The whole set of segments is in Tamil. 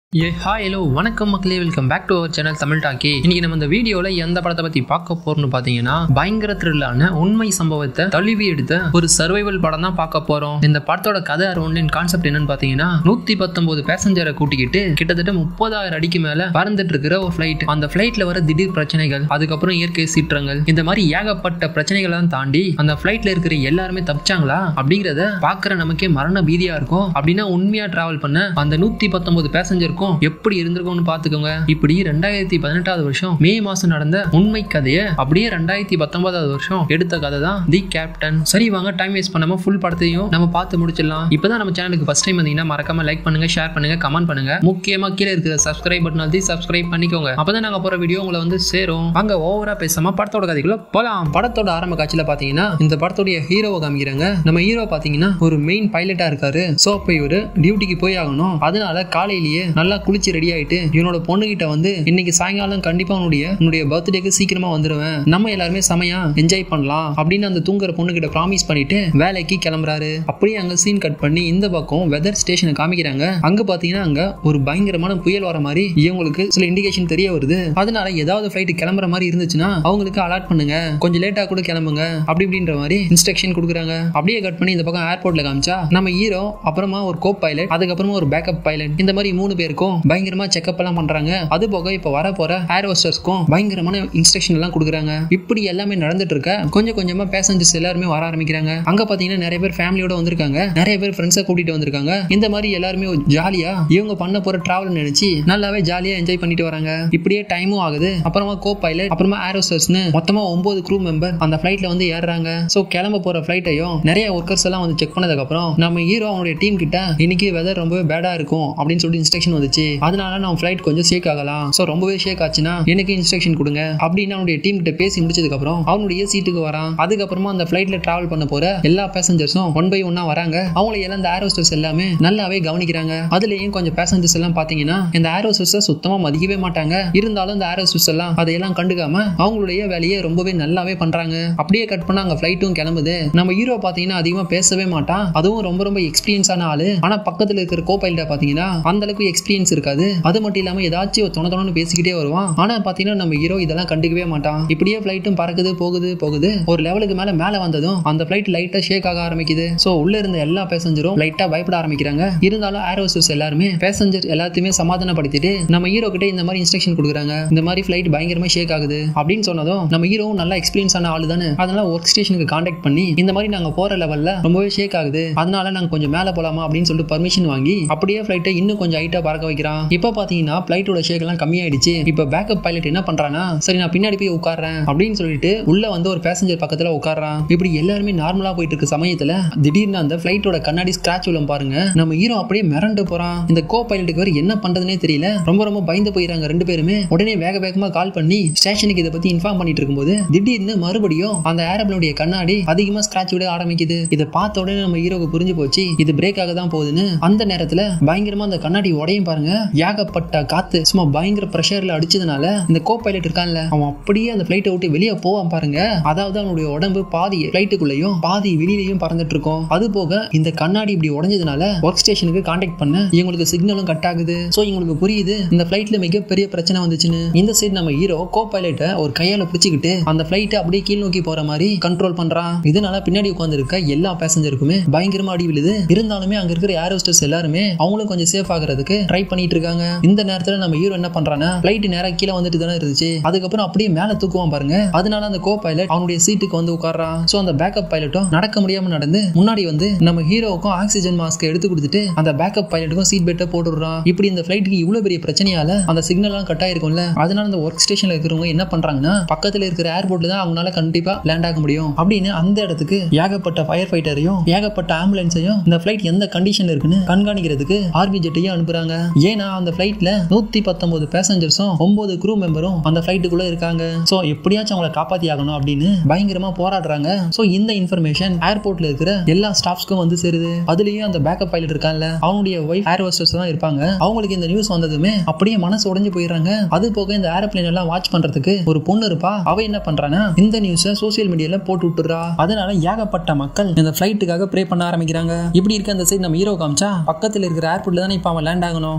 ஏ ஹாய் ஹலோ வணக்கம் மக்களே welcome back to our channel Tamil talkie இன்னைக்கு நம்ம இந்த வீடியோல எந்த படத்தை பத்தி பார்க்க போறோம்னு பாத்தீங்கன்னா பயங்கர த்ரில்லான உண்மை சம்பவத்தை தழுவி எடுத்த ஒரு சர்வைவல் படம் தான் பார்க்க போறோம் இந்த படத்தோட கதை அரௌண்டின் கான்செப்ட் என்னன்னு பாத்தீங்கன்னா நூத்தி பத்தொன்பது பேசஞ்சரை கூட்டிக்கிட்டு கிட்டத்தட்ட முப்பதாயிரம் அடிக்கு மேல பறந்துட்டு இருக்கிற ஒரு ஃபிளைட் அந்த ஃபிளைட்ல வர திடீர் பிரச்சனைகள் அதுக்கப்புறம் இயற்கை சீற்றங்கள் இந்த மாதிரி ஏகப்பட்ட பிரச்சனைகளை தான் தாண்டி அந்த ஃபிளைட்ல இருக்கிற எல்லாருமே தப்பிச்சாங்களா அப்படிங்கறத பாக்குற நமக்கே மரண பீதியா இருக்கும் அப்படின்னா உண்மையா டிராவல் பண்ண அந்த நூத்தி பத்தொன்பது பேசஞ்சருக்கும் எப்படி இருந்திருக்கும்னு பாத்துக்கோங்க இப்படி ரெண்டாயிரத்தி பதினெட்டாவது வருஷம் மே மாசம் நடந்த உண்மை கதையை அப்படியே ரெண்டாயிரத்தி பத்தொன்பதாவது வருஷம் எடுத்த கதை தான் தி கேப்டன் சரி வாங்க டைம் வேஸ்ட் பண்ணாம ஃபுல் படத்தையும் நம்ம பார்த்து முடிச்சிடலாம் இப்பதான் நம்ம சேனலுக்கு ஃபர்ஸ்ட் டைம் வந்தீங்கன்னா மறக்காம லைக் பண்ணுங்க ஷேர் பண்ணுங்க கமெண்ட் பண்ணுங்க முக்கியமா கீழே இருக்கிற சப்ஸ்கிரைப் பட்டன் அழுத்தி சப்ஸ்கிரைப் பண்ணிக்கோங்க அப்பதான் நாங்க போற வீடியோ உங்களை வந்து சேரும் அங்க ஓவரா பேசாம படத்தோட கதைக்குள்ள போலாம் படத்தோட ஆரம்ப காட்சியில பாத்தீங்கன்னா இந்த படத்தோடைய ஹீரோவை காமிக்கிறாங்க நம்ம ஹீரோ பாத்தீங்கன்னா ஒரு மெயின் பைலட்டா இருக்காரு சோ இப்போ இவரு டியூட்டிக்கு போய் ஆகணும் அதனால காலையிலேயே நல்லா குளிச்சு ரெடி ஆயிட்டு இவனோட பொண்ணுகிட்ட வந்து இன்னைக்கு சாயங்காலம் கண்டிப்பா உன்னுடைய உன்னுடைய பர்த்டேக்கு சீக்கிரமா வந்துருவேன் நம்ம எல்லாருமே செமையா என்ஜாய் பண்ணலாம் அப்படின்னு அந்த தூங்குற பொண்ணுகிட்ட ப்ராமிஸ் பண்ணிட்டு வேலைக்கு கிளம்புறாரு அப்படியே அங்க சீன் கட் பண்ணி இந்த பக்கம் வெதர் ஸ்டேஷனை காமிக்கிறாங்க அங்க பாத்தீங்கன்னா அங்க ஒரு பயங்கரமான புயல் வர மாதிரி இவங்களுக்கு சில இண்டிகேஷன் தெரிய வருது அதனால ஏதாவது ஃபிளைட் கிளம்புற மாதிரி இருந்துச்சுன்னா அவங்களுக்கு அலாட் பண்ணுங்க கொஞ்சம் லேட்டா கூட கிளம்புங்க அப்படி இப்படின்ற மாதிரி இன்ஸ்ட்ரக்ஷன் கொடுக்குறாங்க அப்படியே கட் பண்ணி இந்த பக்கம் ஏர்போர்ட்ல காமிச்சா நம்ம ஹீரோ அப்புறமா ஒரு கோ பைலட் அதுக்கப்புறமா ஒரு பேக்கப் பைலட் இந்த மாதிரி மூணு பேருக்கும் பயங்கரமா செக்அப் எல்லாம் பண்றாங்க அது போக இப்ப வர போற ஏர் ஹோஸ்டர்ஸ்க்கும் பயங்கரமான இன்ஸ்ட்ரக்ஷன் எல்லாம் கொடுக்குறாங்க இப்படி எல்லாமே நடந்துட்டு இருக்க கொஞ்சம் கொஞ்சமா பேசஞ்சர்ஸ் எல்லாருமே வர ஆரம்பிக்கிறாங்க அங்க பாத்தீங்கன்னா நிறைய பேர் ஃபேமிலியோட வந்திருக்காங்க நிறைய பேர் ஃப்ரெண்ட்ஸை கூட்டிட்டு வந்திருக்காங்க இந்த மாதிரி எல்லாருமே ஜாலியா இவங்க பண்ண போற டிராவல் நினைச்சு நல்லாவே ஜாலியா என்ஜாய் பண்ணிட்டு வராங்க இப்படியே டைமும் ஆகுது அப்புறமா கோ பைலட் அப்புறமா ஏரோஸ்டர்ஸ்னு மொத்தமா ஒன்பது க்ரூ மெம்பர் அந்த ஃபிளைட்ல வந்து ஏறுறாங்க சோ கிளம்ப போற ஃபிளைட்டையும் நிறைய ஒர்க்கர்ஸ் எல்லாம் வந்து செக் பண்ணதுக்கு அப்புறம் நம்ம ஹீரோ அவனுடைய டீம் கிட்ட இன்னைக்கு வெதர் ரொம்பவே பேடா இருக்கும் அப்படின்னு சொல்லிட்டு இன்ஸ்ட்ரக்ஷன் வந்துச்சு அதனால நம்ம ஃபிளைட் கொஞ்சம் ஷேக் ஆகலாம் சோ ரொம்பவே ஷேக் ஆச்சுன்னா எனக்கு இன்ஸ்ட்ரக்ஷன் கொடுங்க அப்படின்னு அவனுடைய டீம் கிட்ட பேசி முடிச்சதுக்கு அப்புறம் அவனுடைய சீட்டுக்கு வரான் அதுக்கப்புறமா அந்த ஃபிளைட்ல டிராவல் பண்ண போற எல்லா பேசஞ்சர்ஸும் ஒன் பை ஒன்னா வராங்க அவங்கள எல்லாம் இந்த ஏரோஸ்டர்ஸ் எல்லாமே நல்லாவே கவனிக்கிறாங்க அதுலயும் கொஞ்சம் பேசஞ்சர்ஸ் எல்லாம் பாத்தீங்கன்னா இந்த ஏரோஸ்டர்ஸ் சுத்தமா மதிக்கவே மாட்டாங்க இருந்தாலும் இந்த ஏரோஸ்டர்ஸ் எல்லாம் அதையெல்லாம் கண்டுக்காம அவங்களுடைய வேலையை ரொம்பவே நல்லாவே பண்றாங்க அப்படியே கட் பண்ண அங்க ஃபிளைட்டும் கிளம்புது நம்ம ஹீரோ பாத்தீங்கன்னா அதிகமா பேசவே மாட்டான் அதுவும் ரொம்ப ரொம்ப எக்ஸ்பீரியன்ஸான ஆளு ஆனா பக்கத்துல இருக்கிற கோ பைலட்டா பாத்தீங்கன்னா அந்த அளவுக்கு எக்ஸ்பீரியன்ஸ் இருக்காது அது மட்டும் இல்லாம ஏதாச்சும் ஒரு தொண தொணன்னு பேசிக்கிட்டே வருவான் ஆனா பாத்தீங்கன்னா நம்ம ஹீரோ இதெல்லாம் கண்டுக்கவே மாட்டான் இப்படியே ஃபிளைட்டும் பறக்குது போகுது போகுது ஒரு லெவலுக்கு மேல மேல வந்ததும் அந்த ஃபிளைட் லைட்டா ஷேக் ஆக ஆரம்பிக்குது சோ உள்ள இருந்த எல்லா பேசஞ்சரும் லைட்டா பயப்பட ஆரம்பிக்கிறாங்க இருந்தாலும் ஏரோசஸ் எல்லாருமே பேசஞ்சர் எல்லாத்தையுமே சமாதானப்படுத்திட்டு நம்ம ஹீரோ கிட்ட இந்த மாதிரி இன்ஸ்ட்ரக்ஷன் கொடுக்குறாங்க இந்த மாதிரி ஃபிளைட் பயங்கரமா ஷேக் ஆகுது அப்படின்னு சொன்னதும் நம்ம ஹீரோவும் நல்லா எக்ஸ்பீரியன்ஸ் ஆன ஆளு தானே அதனால ஒர்க் ஸ்டேஷனுக்கு கான்டாக்ட் பண்ணி இந்த மாதிரி நாங்க போற லெவல்ல ரொம்பவே ஷேக் ஆகுது அதனால நாங்க கொஞ்சம் மேல போலாமா அப்படின்னு சொல்லிட்டு பர்மிஷன் வாங்கி அப்படியே ஃபிளைட்டை இன்னும் கொஞ்சம் ஹைட்டா பறக்க வைக்கிறான் இப்போ பாத்தீங்கன்னா ஃபிளைட்டோட ஷேக் எல்லாம் கம்மியாயிடுச்சு இப்போ பேக்கப் பைலட் என்ன பண்றானா சரி நான் பின்னாடி போய் உட்கார்றேன் அப்படின்னு சொல்லிட்டு உள்ள வந்து ஒரு பேசஞ்சர் பக்கத்துல உட்கார்றான் இப்படி எல்லாருமே நார்மலா போயிட்டு இருக்க சமயத்துல திடீர்னு அந்த ஃபிளைட்டோட கண்ணாடி ஸ்கிராச் விழும் பாருங்க நம்ம ஹீரோ அப்படியே மிரண்டு போறான் இந்த கோ பைலட்டுக்கு வேற என்ன பண்றதுனே தெரியல ரொம்ப ரொம்ப பயந்து போயிறாங்க ரெண்டு பேருமே உடனே வேக வேகமா கால் பண்ணி ஸ்டேஷனுக்கு இதை பத்தி இன்ஃபார்ம் பண்ணிட்டு இருக்கும்போது திடீர்னு மறுபடியும் அந்த ஏரோப்ளனுடைய கண்ணாடி அதிகமா ஸ்கிராச் விட ஆரம்பிக்குது இதை பார்த்த உடனே நம்ம ஹீரோக்கு புரிஞ்சு போச்சு இது பிரேக் ஆக தான் போகுதுன்னு அந்த நேரத்துல பயங்கரமா அந்த கண்ணாடி உடையும் பாருங்க ஏகப்பட்ட காத்து சும்மா பயங்கர ப்ரெஷர்ல அடிச்சதுனால இந்த கோ பைலட் இருக்கான்ல அவன் அப்படியே அந்த ஃபிளைட்டை விட்டு வெளியே போவான் பாருங்க அதாவது அவனுடைய உடம்பு பாதி ஃபிளைட்டுக்குள்ளேயும் பாதி வெளியிலையும் பறந்துட்டு இருக்கும் அது போக இந்த கண்ணாடி இப்படி உடஞ்சதுனால ஒர்க் ஸ்டேஷனுக்கு கான்டாக்ட் பண்ண இவங்களுக்கு சிக்னலும் கட் ஆகுது ஸோ இவங்களுக்கு புரியுது இந்த ஃபிளைட்ல மிகப்பெரிய பிரச்சனை வந்துச்சுன்னு இந்த சைடு நம்ம ஹீரோ கோ பைலட்டை ஒரு கையால பிடிச்சிக்கிட்டு அந்த ஃபிளைட்டை அப்படியே கீழ் நோக்கி போற மாதிரி கண்ட்ரோல் பண்றான் இதனால பின்னாடி உட்காந்துருக்க எல்லா பேசஞ்சருக்குமே பயங்கரமா அடி விழுது இருந்தாலுமே அங்க இருக்கிற ஏர் ஹோஸ்டர்ஸ் எல்லாருமே அவங்களும் கொஞ்சம் சேஃப் ஆகுறதுக்கு ட்ரை பண்ணிட்டு இருக்காங்க இந்த நேரத்துல நம்ம ஹீரோ என்ன பண்றானா ஃபிளைட் நேரா கீழே வந்துட்டு தானே இருந்துச்சு அதுக்கப்புறம் அப்படியே மேல தூக்குவான் பாருங்க அதனால அந்த கோ பைலட் அவனுடைய சீட்டுக்கு வந்து உட்கார்றான் சோ அந்த பேக்கப் பைலட்டும் நடக்க முடியாம நடந்து முன்னாடி வந்து நம்ம ஹீரோவுக்கும் ஆக்சிஜன் மாஸ்க் எடுத்து கொடுத்துட்டு அந்த பேக்கப் பைலட்டுக்கும் சீட் பெல்ட்டை போட்டுடுறான் இப்படி இந்த ஃபிளைட்டுக்கு இவ்வளவு பெரிய பிரச்சனையால அந்த சிக்னல் எல்லாம் கட் ஆயிருக்கும்ல அதனால அந்த ஒர்க் ஸ்டேஷன்ல இருக்கிறவங்க என்ன பண்றாங்கன்னா பக்கத்துல இருக்கிற ஏர்போர்ட்ல தான் அவங்களால கண்டிப்பா லேண்ட் ஆக முடியும் அப்படின்னு அந்த இடத்துக்கு ஏகப்பட்ட ஃபயர் ஃபைட்டரையும் ஏகப்பட்ட ஆம்புலன்ஸையும் இந்த ஃபிளைட் எந்த கண்டிஷன்ல இருக்குன்னு கண்காணிக்கிறதுக்கு ஆர்பி ஜெட்டையும் அனுப்புறாங்க ஏன்னா அந்த ஃபிளைட்ல நூத்தி பத்தொன்பது பேசஞ்சர்ஸும் ஒன்பது க்ரூ மெம்பரும் அந்த ஃபிளைட்டுக்குள்ள இருக்காங்க சோ எப்படியாச்சும் அவங்களை காப்பாத்தி ஆகணும் அப்படின்னு பயங்கரமா போராடுறாங்க சோ இந்த இன்ஃபர்மேஷன் ஏர்போர்ட்ல இருக்கிற எல்லா ஸ்டாஃப்ஸ்க்கும் வந்து சேருது அதுலயும் அந்த பேக்கப் பைலட் இருக்கான்ல அவனுடைய ஒய்ஃப் ஏர் ஹோஸ்டர்ஸ் தான் இருப்பாங்க அவங்களுக்கு இந்த நியூஸ் வந்ததுமே அப்படியே மனசு உடைஞ்சு போயிடுறாங்க அது போக இந்த ஏரோப்ளேன் எல்லாம் வாட்ச் பண்றதுக்கு ஒரு பொண்ணு இருப்பா அவ என்ன பண்றானா இந்த நியூஸை சோசியல் மீடியால போட்டு விட்டுறா அதனால ஏகப்பட்ட மக்கள் இந்த ஃபிளைட்டுக்காக ப்ரே பண்ண ஆரம்பிக்கிறாங்க இப்படி இருக்க அந்த சைடு நம்ம ஹீரோ காமிச்சா பக்கத்துல இருக்கிற ஏர்போர்ட்ல தானே இப்ப அவன் லேண்ட் ஆகணும்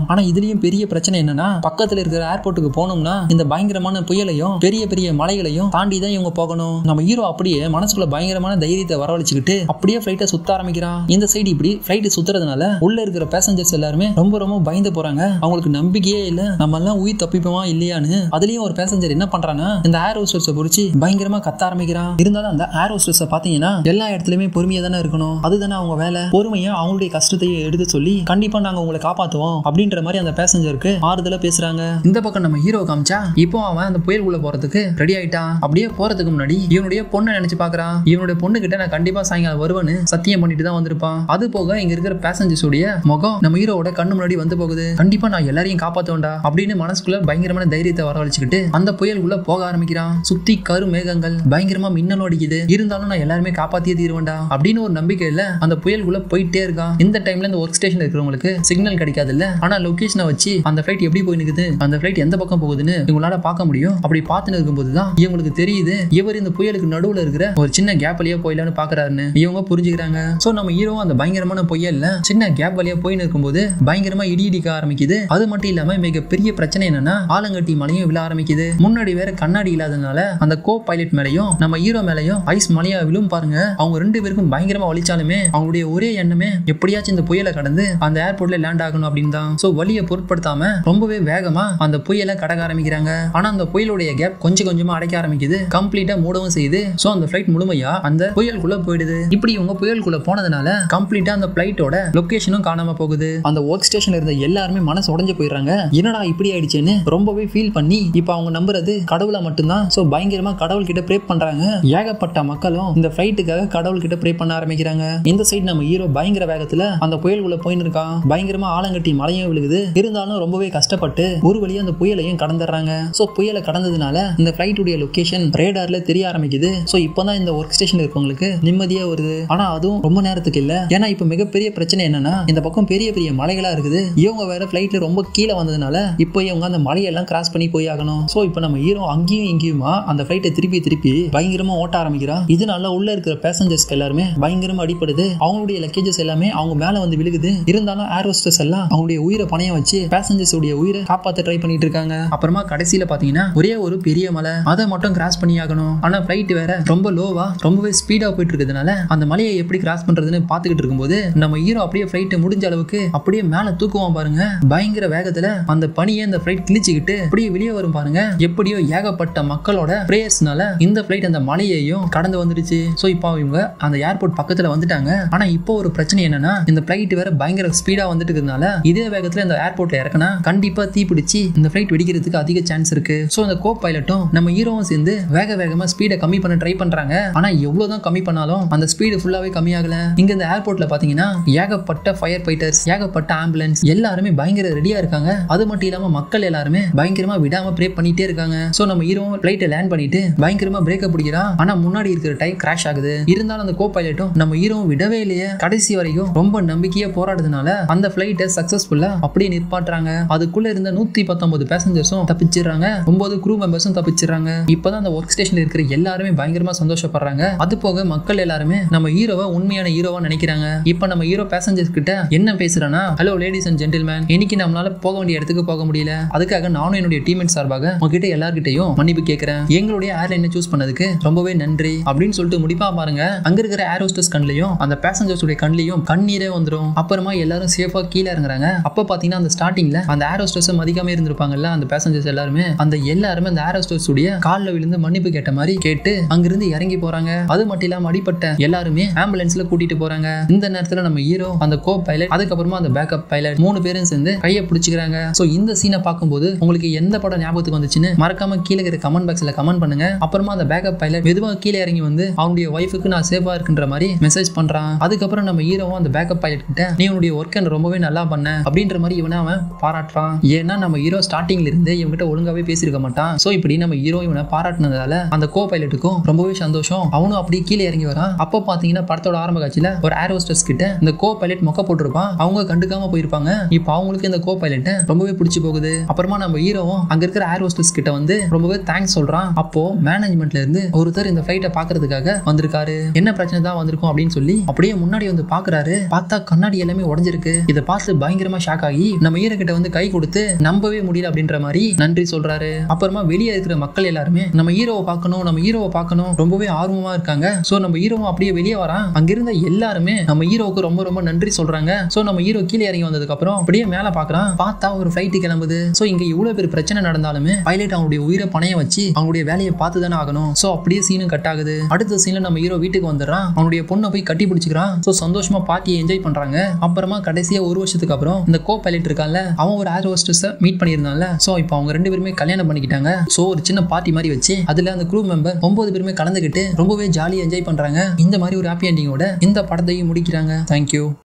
ஆனா இதுலயும் பெரிய பிரச்சனை என்னன்னா பக்கத்துல இருக்கிற ஏர்போர்ட்டுக்கு போகணும்னா இந்த பயங்கரமான புயலையும் பெரிய பெரிய மலைகளையும் தாண்டி தான் இவங்க போகணும் நம்ம ஹீரோ அப்படியே மனசுக்குள்ள பயங்கரமான தைரியத்தை வரவழைச்சுக்கிட்டு அப்படியே ஃபிளைட்டை சுத்த ஆரம்பிக்கிறான் இந்த சைடு இப்படி ஃபிளைட் சுத்துறதுனால உள்ள இருக்கிற பேசஞ்சர்ஸ் எல்லாருமே ரொம்ப ரொம்ப பயந்து போறாங்க அவங்களுக்கு நம்பிக்கையே இல்ல நம்ம எல்லாம் உயிர் தப்பிப்போமா இல்லையான்னு அதுலயும் ஒரு பேசஞ்சர் என்ன பண்றான்னா இந்த ஏர் ஹோஸ்டர்ஸை பிடிச்சி பயங்கரமா கத்த ஆரம்பிக்கிறான் இருந்தாலும் அந்த ஏர் ஹோஸ்டர்ஸை பாத்தீங்கன்னா எல்லா இடத்துலயுமே பொறுமையா தானே இருக்கணும் அதுதானே அவங்க வேலை பொறுமையா அவங்களுடைய கஷ்டத்தையே எடுத்து சொல்லி கண்டிப்பா நாங்க உங்களை காப்பாத்துவோம் அப்படின்ற மாதிரி அந்த பேசஞ்சருக்கு ஆறுதலா பேசுறாங்க இந்த பக்கம் நம்ம ஹீரோ காமிச்சா இப்போ அவன் அந்த புயலுக்குள்ள போறதுக்கு ரெடி ஆயிட்டான் அப்படியே போறதுக்கு முன்னாடி இவனுடைய பொண்ணை நினைச்சு பாக்குறான் இவனுடைய பொண்ணு கிட்ட நான் கண்டிப்பா சாயங்காலம் வருவேன்னு சத்தியம் பண்ணிட்டு தான் வந்திருப்பான் அது போக இங்க இருக்கிற பேசஞ்சர்ஸ் உடைய முகம் நம்ம ஹீரோவோட கண்ணு முன்னாடி வந்து போகுது கண்டிப்பா நான் எல்லாரையும் காப்பாத்துவேன்டா அப்படின்னு மனசுக்குள்ள பயங்கரமான தைரியத்தை வரவழைச்சுக்கிட்டு அந்த புயலுக்குள்ள போக ஆரம்பிக்கிறான் சுத்தி கரு மேகங்கள் பயங்கரமா மின்னல் அடிக்குது இருந்தாலும் நான் எல்லாருமே காப்பாத்தியே தீருவேன்டா அப்படின்னு ஒரு நம்பிக்கையில அந்த புயலுக்குள்ள போயிட்டே இருக்கான் இந்த டைம்ல இந்த ஒர்க் ஸ்டேஷன்ல இருக்கிறவங்களுக்கு சிக்னல் கிடைக்காது இல்ல ஆனா லொகேஷனை வச்சு அந்த ஃபிளைட் எப்படி போய் நிக்குது அந்த ஃபிளைட் எந்த பக்கம் போகுதுன்னு இவங்களால பார்க்க முடியும் அப்படி பார்த்துன்னு இருக்கும்போது தான் இவங்களுக்கு தெரியுது இவர் இந்த புயலுக்கு நடுவுல இருக்கிற ஒரு சின்ன கேப் வழியா போயிடலான்னு பாக்குறாருன்னு இவங்க புரிஞ்சுக்கிறாங்க சோ நம்ம ஹீரோ அந்த பயங்கரமான புயல்ல சின்ன கேப் வழியா போயின்னு இருக்கும்போது பயங்கரமா இடி இடிக்க ஆரம்பிக்குது அது மட்டும் இல்லாம மிகப்பெரிய பிரச்சனை என்னன்னா ஆலங்கட்டி மலையும் விழ ஆரம்பிக்குது முன்னாடி வேற கண்ணாடி இல்லாதனால அந்த கோ பைலட் மேலையும் நம்ம ஹீரோ மேலையும் ஐஸ் மலையா விழும் பாருங்க அவங்க ரெண்டு பேருக்கும் பயங்கரமா வலிச்சாலுமே அவங்களுடைய ஒரே எண்ணமே எப்படியாச்சும் இந்த புயலை கடந்து அந்த ஏர்போர்ட்ல லேண்ட் ஆகணும் அப்படின்னு தான் சோ வலியை பொருட்படுத்தாம ரொம்பவே வேகமா அந்த புயலை கடக்க ஆரம்பிக்கிறாங்க ஆனா அந்த புயலுடைய கேப் கொஞ்சம் கொஞ்சமா அடைக்க ஆரம்பிக்குது கம்ப்ளீட்டா மூடவும் செய்யுது சோ அந்த ஃபிளைட் முழுமையா அந்த புயலுக்குள்ள போயிடுது இப்படி இவங்க புயலுக்குள்ள போனதுனால கம்ப்ளீட்டா அந்த பிளைட்டோட லொகேஷனும் காணாம போகுது அந்த ஒர்க் ஸ்டேஷன்ல இருந்த எல்லாருமே மனசு உடைஞ்சு போயிடுறாங்க என்னடா இப்படி ஆயிடுச்சுன்னு ரொம்பவே ஃபீல் பண்ணி இப்போ அவங்க நம்புறது கடவுளை மட்டும்தான் ஸோ பயங்கரமா கடவுள் கிட்ட ப்ரே பண்றாங்க ஏகப்பட்ட மக்களும் இந்த ஃபிளைட்டுக்காக கடவுள் கிட்ட ப்ரே பண்ண ஆரம்பிக்கிறாங்க இந்த சைடு நம்ம ஹீரோ பயங்கர வேகத்துல அந்த புயலுக்குள்ள போயின்னு இருக்கான் பயங்கரமா ஆலங்கட்டி மலையும் விழுகுது இருந்தாலும் ரொம்பவே கஷ்டப்பட்டு ஒரு வழியா அந்த புயலையும் கடந்துடுறாங்க ஸோ புயலை கடந்ததுனால இந்த ஃபிளைட்டுடைய லொகேஷன் ரேடார்ல தெரிய ஆரம்பிக்குது ஸோ இப்போதான் இந்த ஒர்க் ஸ்டேஷன் இருக்கவங்களுக்கு நிம்மதியா வருது ஆனா அதுவும் ரொம்ப நேரத்துக்கு இல்ல ஏன்னா இப்போ மிகப்பெரிய பிரச்சனை என்னன்னா இந்த பக்கம் பெரிய பெரிய மலைகளா இருக்குது இவங்க வேற ஃபிளைட்ல ரொம்ப கீழே வந்ததுனால இப்போ இவங்க அந்த மலையெல்லாம் கிராஸ் பண்ணி போய் ஆகணும் ஸோ இப்போ நம்ம ஹீரோ அங்கேயும் இங்கேயுமா அந்த ஃபிளைட்டை திருப்பி திருப்பி பயங்கரமா ஓட்ட ஆரம்பிக்கிறான் இதனால உள்ள இருக்கிற பேசஞ்சர்ஸ்க்கு எல்லாருமே பயங்கரமா அடிப்படுது அவங்களுடைய லக்கேஜஸ் எல்லாமே அவங்க மேல வந்து விழுகுது இருந்தாலும் ஏர் ஹோஸ்டர்ஸ் எல்லாம் அவங்களுடைய உயிரை பணையம் வச்சு பேசஞ்சர்ஸ் உடைய உயிரை காப்பாத்த ட்ரை பண்ணிட்டு இருக்காங்க அப்புறமா கடைசியில பாத்தீங்கன்னா ஒரே ஒரு பெரிய மலை அதை மட்டும் கிராஸ் பண்ணி ஆகணும் ஆனா ஃபிளைட் வேற ரொம்ப லோவா ரொம்பவே ஸ்பீடா போயிட்டு இருக்கிறதுனால அந்த மலையை எப்படி கிராஸ் பண்றதுன்னு பாத்துக்கிட்டு இருக்கும்போது நம்ம ஹீரோ அப்படியே ஃபிளைட் முடிஞ்ச அளவுக்கு அப்படியே மேல தூக்குவான் பாருங்க பயங்கர வேகத்துல அந்த பனியை இந்த ஃபிளைட் கிழிச்சுக்கிட்டு அப்படியே வெளியே வரும் பாருங்க எப்படியோ ஏகப்பட்ட மக்களோட பிரேயர்ஸ்னால இந்த ஃபிளைட் அந்த மலையையும் கடந்து வந்துடுச்சு ஸோ இப்போ இவங்க அந்த ஏர்போர்ட் பக்கத்துல வந்துட்டாங்க ஆனா இப்போ ஒரு பிரச்சனை என்னன்னா இந்த ஃபிளைட் வேற பயங்கர ஸ்பீடா வந்துட்டு இருக்கிறதுனால இதே வேகத்துல இந்த ஏர்போர்ட்ல இறக்குனா கண்டிப்பா தீ பிடிச்சி இந்த ஃபிளைட் வெடிக்கிறதுக்கு அதிக சான்ஸ் இருக்கு ஸோ அந்த கோ பைலட்டும் நம்ம ஹீரோவும் சேர்ந்து வேக வேகமா ஸ்பீடை கம்மி பண்ண ட்ரை பண்றாங்க ஆனா எவ்வளவுதான் கம்மி பண்ணாலும் அந்த ஸ்பீடு ஃபுல்லாவே கம்மியாகல இங்க இந்த ஏர்போர்ட்ல பாத்தீங்கன்னா ஏகப்பட்ட ஃபயர் ஃபைட்டர்ஸ் ஏகப்பட்ட ஆம்புலன்ஸ் எல்லாருமே பயங்கர ரெடியா இருக்காங்க அது மட்டும் இல்லாம மக்கள் எல்லாருமே பயங்கரமா விடாம பிரேக் பண்ணிட்டே இருக்காங்க சோ நம்ம ஹீரோ ஃபிளைட்டை லேண்ட் பண்ணிட்டு பயங்கரமா பிரேக்க பிடிக்கிறான் ஆனா முன்னாடி இருக்கிற டைம் கிராஷ் ஆகுது இருந்தாலும் அந்த கோ பைலட்டும் நம்ம ஹீரோவும் விடவே இல்லையே கடைசி வரைக்கும் ரொம்ப நம்பிக்கையா போராடுறதுனால அந்த ஃபிளைட்டை சக்சஸ்ஃபுல்லா அப்படியே நிற்பாட்டுறாங்க அதுக்குள்ள இருந்த நூத்தி பத்தொன்பது பேசஞ்சர்ஸும் தப்பிச்சிடுறாங்க ஒன்பது க்ரூ மெம்பர்ஸும் தப்பிச்சிடுறாங்க இப்பதான் அந்த ஒர்க் ஸ்டேஷன்ல இருக்கிற எல்லாருமே பயங்கரமா சந்தோஷப்படுறாங்க அது போக மக்கள் எல்லாருமே நம்ம ஹீரோவை உண்மையான ஹீரோவா நினைக்கிறாங்க இப்போ நம்ம ஹீரோ பேசஞ்சர்ஸ் கிட்ட என்ன பேசுறேன்னா ஹலோ லேடிஸ் அண்ட் ஜென்டில்மேன் இன்னைக்கு நம்மளால போக வேண்டிய இடத்துக்கு போக முடியல அதுக்காக நானும் என்னுடைய டீம்மேட் சார்பாக உங்ககிட்ட எல்லார்கிட்டையும் மன்னிப்பு கேட்கிறேன் எங்களுடைய ஏர்லைனை சூஸ் பண்ணதுக்கு ரொம்பவே நன்றி அப்படின்னு சொல்லிட்டு முடிப்பா பாருங்க அங்க இருக்கிற ஏர் ஹோஸ்டஸ் கண்ணிலையும் அந்த பேசஞ்சர்ஸ் உடைய கண்ணிலையும் கண்ணீரே வந்துடும் அப்புறமா எல்லாரும் சேஃபா கீழே இறங்குறாங்க அப்ப பாத்தீங்கன்னா அந்த ஸ்டார்டிங்ல அந்த ஏர் ஹோஸ்டஸ் மதிக்காம இருந்திருப்பாங்கல்ல அந்த பேசஞ்சர்ஸ் எல்லாருமே அந்த எல்லாருமே அந்த ஏர் ஹோஸ்டஸ் உடைய காலில் விழுந்து மன்னிப்பு கேட்ட மாதிரி கேட்டு அங்கிருந்து இறங்கி போறாங்க அது மட்டும் இல்லாம அடிப்பட்ட எல்லாருமே ஆம்புலன்ஸ்ல கூட்டிட்டு போறாங்க இந்த நேரத்துல நம்ம ஹீரோ அந்த கோ பைலட் அதுக்கப்புறமா அந்த பேக்கப் பைலட் மூணு பேரும் சேர்ந்து கையை பிடிச்சிக்கிறாங்க சோ இந்த சீனை பார்க்கும்போது உங்களுக்கு எந்த படம் ஞாபகத்துக்கு வந்துச்சுன்னு மறக்காம கீழே இருக்கிற கமெண்ட் பாக்ஸ்ல கமெண்ட் பண்ணுங்க அப்புறமா அந்த பேக்கப் பைலட் மெதுவா கீழே இறங்கி வந்து அவனுடைய ஒய்ஃபுக்கு நான் சேஃபா இருக்குன்ற மாதிரி மெசேஜ் பண்றான் அதுக்கப்புறம் நம்ம ஹீரோவும் அந்த பேக்கப் பைலட் கிட்ட நீ உன்னுடைய ஒர்க்கை ரொம்பவே நல்லா பண்ண அப்படின்ற மாதிரி இவனை அவன் பாராட்டுறான் ஏன்னா நம்ம ஹீரோ ஸ்டார்டிங்ல இருந்து இவன்கிட்ட ஒழுங்காவே பேசியிருக்க மாட்டான் சோ இப்படி நம்ம ஹீரோ இவனை பாராட்டினதால அந்த கோ பைலட்டுக்கும் ரொம்பவே சந்தோஷம் அவனும் அப்படியே கீழே இறங்கி வரான் அப்போ பாத்தீங்கன்னா படத்தோட ஆரம்ப காட்சியில ஒரு ஏர் ஹோஸ்டர்ஸ் கிட்ட இந்த கோ பைலட் மொக்க போட்டிருப்பான் அவங்க கண்டுக்காம போயிருப்பாங்க இப்போ அவங்களுக்கு இந்த கோ பைலட்டை ரொம்பவே பிடிச்சி போகுது அப்புறமா நம்ம ஹீரோவும் அங்க இருக்கிற ஏர் ஹோஸ்டர்ஸ் கிட்ட வந்து ரொம்பவே தேங்க்ஸ் சொல்றான் அப்போ மேனேஜ்மெண்ட்ல இருந்து ஒருத்தர் இந்த ஃபிளைட்டை பாக்குறதுக்காக வந்திருக்காரு என்ன பிரச்சனை தான் வந்திருக்கும் அப்படின்னு சொல்லி அப்படியே முன்னாடி வந்து பாக்குறாரு பார்த்தா கண்ணாடி எல்லாமே உடஞ்சிருக்கு இதை பார்த்து பயங்கரமா ஷாக் ஆகி நம்ம ஹீரோ கிட்ட வந்து கை கொடுத்து நம்பவே முடியல அப்படின்ற மாதிரி நன்றி சொல்றாரு அப்புறமா வெளியே இருக்கிற மக்கள் எல்லாருமே நம்ம ஹீரோவை பார்க்கணும் நம்ம ஹீரோவை பார்க்கணும் ரொம்பவே ஆர்வமா இருக்காங்க சோ நம்ம ஹீரோவும் அப்படியே வெளியே வரான் அங்கிருந்த எல்லாருமே நம்ம ஹீரோவுக்கு ரொம்ப ரொம்ப நன்றி சொல்றாங்க சோ நம்ம ஹீரோ கீழே இறங்கி வந்ததுக்கு அப்புறம் அப்படியே மேல பாக்குறான் பார்த்தா ஒரு ஃபிளைட் கிளம்புது சோ இங்க இவ்வளவு பெரிய பிரச்சனை நடந்தாலுமே பைலட் அவங்களுடைய உயிரை பணைய வச்சு அவங்களுடைய வேலையை பார்த்து தானே ஆகணும் சோ அப்படியே சீனும் கட் ஆகுது அடுத்த சீன்ல நம்ம ஹீரோ வீட்டுக்கு வந்துடுறான் அவனுடைய பொண்ணை போய் கட்டி பிடிச்சிக்கிறான் சோ சந்தோஷமா பார்ட்டியை என்ஜாய் பண்றாங்க அப்புறமா கடைசியா ஒரு வருஷத்துக்கு அப்புறம் இந்த கோ பைலட் இருக்கான்ல அவன் ஒரு ஏர் ஹோஸ்டஸ மீட் பண்ணியிருந்தான்ல சோ இப்போ அவங்க ரெண்டு பேருமே கல்யாணம் பண்ணிக்கிட்டாங்க சோ ஒரு சின்ன பார்ட்டி மாதிரி வச்சு அதுல அந்த குரூப் மெம்பர் ஒன்பது பேருமே கலந்துக்கிட்டு ரொம்பவே ஜாலியா என்ஜாய் பண்றாங்க இந்த மாதிரி ஒரு ஹாப்பி எண்டிங்கோட இந்த படத்தையும் முடிக்கிறாங்க தேங்க்யூ